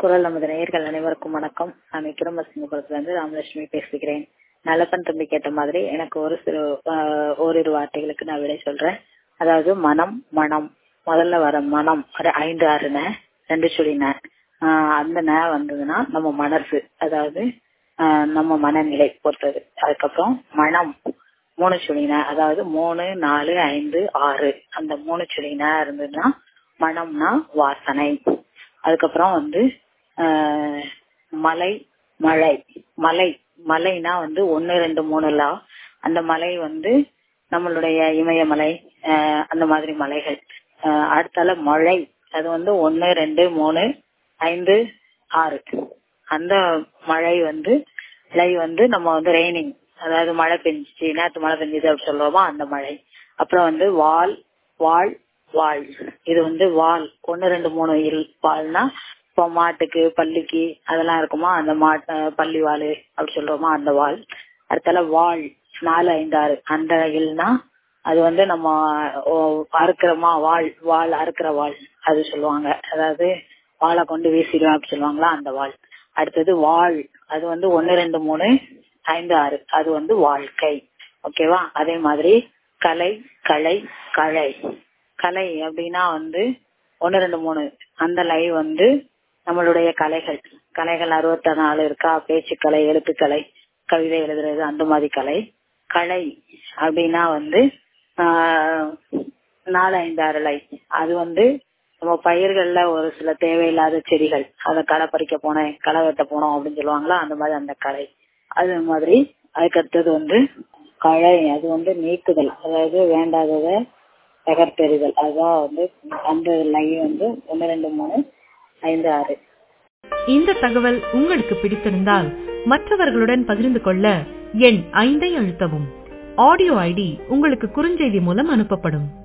குரல் நமது நேயர்கள் அனைவருக்கும் வணக்கம் நான் விக்ரமசிங்கபுரத்துல இருந்து ராமலட்சுமி பேசுகிறேன் நல்லப்பன் தம்பி கேட்ட மாதிரி எனக்கு ஒரு சில ஆஹ், ஓரிரு வார்த்தைகளுக்கு நான் விடை சொல்றேன் அதாவது மனம் மனம் முதல்ல வர மனம் ஒரு ஐந்து ஆறு ந ரெண்டு சுழி ந ஆஹ், அந்த ந வந்ததுன்னா நம்ம மனசு அதாவது ஆஹ், நம்ம மனநிலை பொறுத்தது அதுக்கப்புறம் மனம் மூணு சுழின அதாவது மூணு நாலு ஐந்து ஆறு அந்த மூணு சுழின இருந்ததுன்னா மனம்னா வாசனை அதுக்கப்புறம் வந்து ஆஹ், மலை மழை மலை மலைனா வந்து ஒன்னு ரெண்டு மூணுலாம் அந்த மலை வந்து நம்மளுடைய இமயமலை ஆஹ், அந்த மாதிரி மலைகள் ஆஹ், அடுத்தால மழை அது வந்து ஒன்னு ரெண்டு மூணு ஐந்து ஆறு அந்த மழை வந்து லை வந்து நம்ம வந்து ரெய்னிங் அதாவது மழை பெஞ்சிச்சு நேற்று மழை பெஞ்சது அப்படி சொல்லுவோமா அந்த மழை அப்புறம் வந்து வால் வால் வால் இது வந்து வால் ஒன்னு ரெண்டு மூணு இல் வால்னா இப்போ மாட்டுக்கு பள்ளிக்கு அதெல்லாம் இருக்குமா அந்த மாட்டு பள்ளி வால் அப்படி சொல்றோமா அந்த வால் அடுத்தால வால் நாலு ஐந்து ஆறு அந்த இல்னா அது வந்து நம்ம ஓ, அறுக்கிறோமா வாள் வாள் அறுக்கிற வாள் அது சொல்லுவாங்க அதாவது வாளை கொண்டு வீசிடுவேன் அப்படி சொல்லுவாங்களா அந்த வாள் அடுத்தது வாழ் அது வந்து ஒன்னு ரெண்டு மூணு ஐந்து ஆறு அது வந்து வாழ்க்கை ஓகேவா அதே மாதிரி கலை கலை கலை கலை அப்படின்னா வந்து ஒன்னு ரெண்டு மூணு அந்த லை வந்து நம்மளுடைய கலைகள் கலைகள் அறுபத்தி நாலு இருக்கா பேச்சுக்கலை எழுத்துக்கலை கவிதை எழுதுறது அந்த மாதிரி கலை கலை அப்படின்னா வந்து ஆஹ், நாலு ஐந்து ஆறு லை அது வந்து நம்ம பயிர்கள்ல ஒரு சில தேவையில்லாத செடிகள் அதை களை பறிக்க போனேன் களை வெட்ட போனோம் அப்படின்னு சொல்லுவாங்களா அந்த மாதிரி அந்த களை அது மாதிரி அதுக்கு அடுத்தது வந்து களை அது வந்து நீக்குதல் அதாவது வேண்டாததை தகர்த்தெறிதல் அதுதான் வந்து அந்த லை வந்து ஒன்னு ரெண்டு மூணு ஐந்து ஆறு இந்த தகவல் உங்களுக்கு பிடித்திருந்தால் மற்றவர்களுடன் பகிர்ந்து கொள்ள எண் ஐந்தை அழுத்தவும் ஆடியோ ஐடி உங்களுக்கு குறுஞ்செய்தி மூலம் அனுப்பப்படும்